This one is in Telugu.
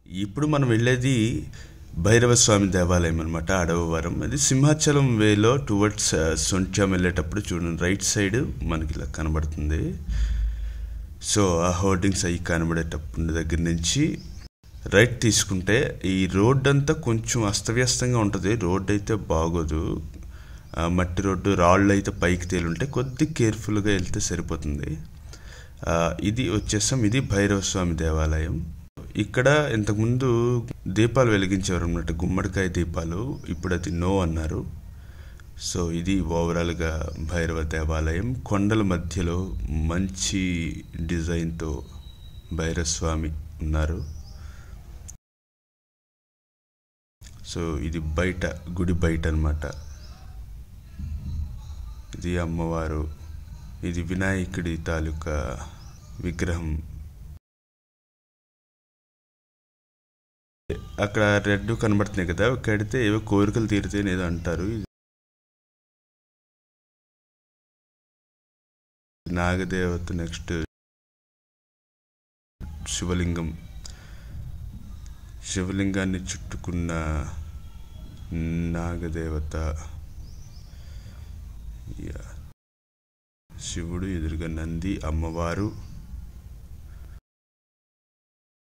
ఇప్పుడు మనం వెళ్ళేది భైరవ స్వామి దేవాలయం అనమాట అడవవరం అది సింహాచలం వేలో టువర్డ్స్ సొంట్యాం వెళ్ళేటప్పుడు చూడండి రైట్ సైడ్ మనకి ఇలా కనబడుతుంది సో ఆ హోర్డింగ్స్ అవి కనబడేటప్పుడు దగ్గర నుంచి రైట్ తీసుకుంటే ఈ రోడ్ అంతా కొంచెం అస్తవ్యస్తంగా ఉంటుంది రోడ్ అయితే బాగోదు ఆ మట్టి రోడ్డు రాళ్ళు అయితే పైకి తేలుంటే కొద్ది కేర్ఫుల్గా వెళ్తే సరిపోతుంది ఆ, ఇది వచ్చేసాం ఇది భైరవ స్వామి దేవాలయం ఇక్కడ ఇంతకుముందు దీపాలు వెలిగించేవారు అన్నమాట గుమ్మడికాయ దీపాలు ఇప్పుడు అది నో అన్నారు సో ఇది ఓవరాల్గా భైరవ దేవాలయం కొండల మధ్యలో మంచి డిజైన్తో భైరవ స్వామి ఉన్నారు సో ఇది బయట గుడి బయట అన్నమాట ఇది అమ్మవారు ఇది వినాయకుడి తాలూకా విగ్రహం అక్కడ రెడ్ కనబడుతున్నాయి కదా కడితే ఏవో కోరికలు తీరితే ఏదో అంటారు నాగదేవత నెక్స్ట్ శివలింగం శివలింగాన్ని చుట్టుకున్న నాగదేవత యా. శివుడు ఎదురుగా నంది అమ్మవారు